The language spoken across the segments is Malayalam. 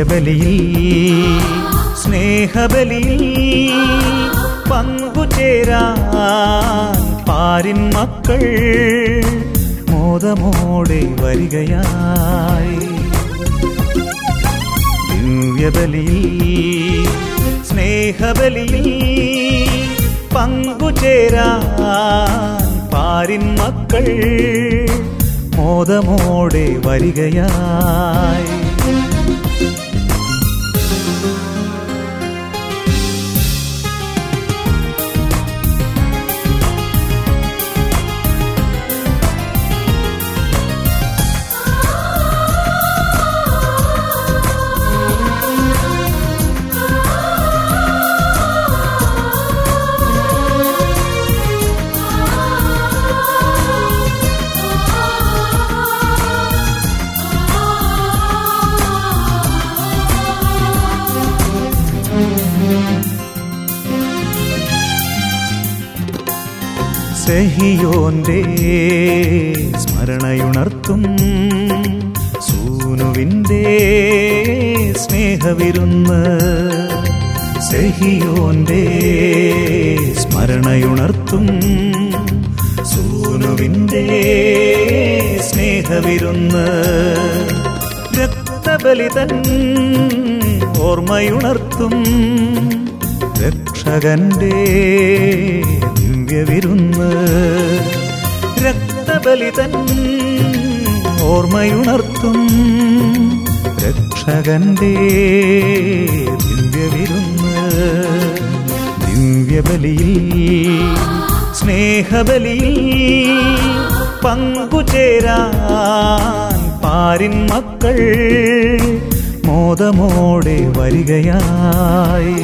ദിവ്യബലിയിൽ സ്നേഹബലിയിൽ പങ്കുചേരാൻ പാരിൻ മക്കൾ മോദമോടെ വരികയായി ദിവ്യബലിയിൽ സ്നേഹബലിയിൽ പങ്കുചേരാൻ പാരിൻ മക്കൾ മോദമോടെ വരികയായി സെഹിയോന്റെ സ്മരണയുണർത്തും സൂനുവിൻ്റെ സ്നേഹവിരുന്ന് സെഹിയോന്റെ സ്മരണയുണർത്തും സൂനുവിൻ്റെ സ്നേഹവിരുന്ന് രക്തബലിതൻ ഓർമ്മയുണർത്തും രക്ഷകന്റെ ദിവ്യവിരുന്ന് രക്തബലിതൻ ഓർമ്മയുണർത്തും രക്ഷകന്റെ ദിവ്യവിരുന്ന് ദിവ്യബലിയിൽ സ്നേഹബലിയിൽ പങ്കുചേരാൻ പാരിൻ മക്കൾ മോദമോടെ വരികയായി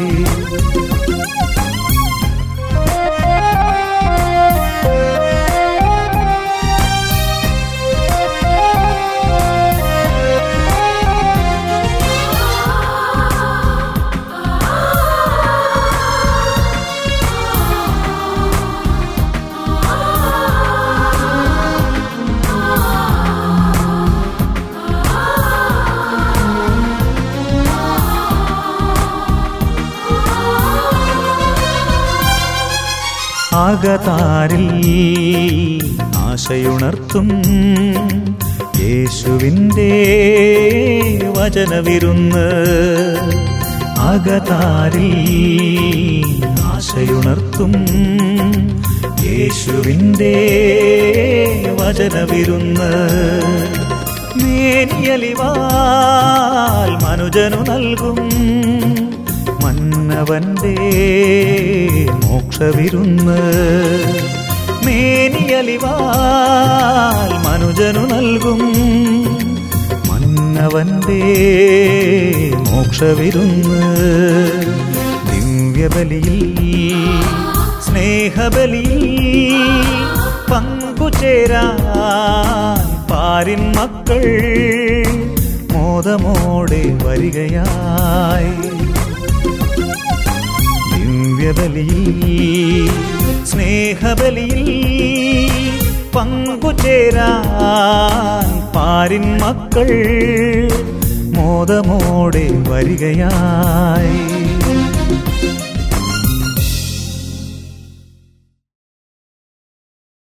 ആകതാരിൽ ആശയുണർത്തും യേശുവിൻ്റെ വചനവിരുന്ന് ആകതാരിൽ ആശയുണർത്തും യേശുവിൻ്റെ വചനവിരുന്ന് മേനിയലിവാൽ മനുജനു നൽകും മന്നവന്റെ മോക്ഷവിരുന്ന് മേനിയലിവാൽ മനുജനു നൽകും മന്നവന്റെ മോക്ഷവിരുന്ന് ദിവ്യബലിയിൽ സ്നേഹബലിയിൽ പങ്കുചേരാൻ പാരിൻ മക്കൾ മോദമോടെ വരികയായി ദിവ്യബലിയിൽ സ്നേഹബലിയിൽ പങ്കുചേരാൻ പാരിൻ മക്കൾ മോദമോടെ വരികയായി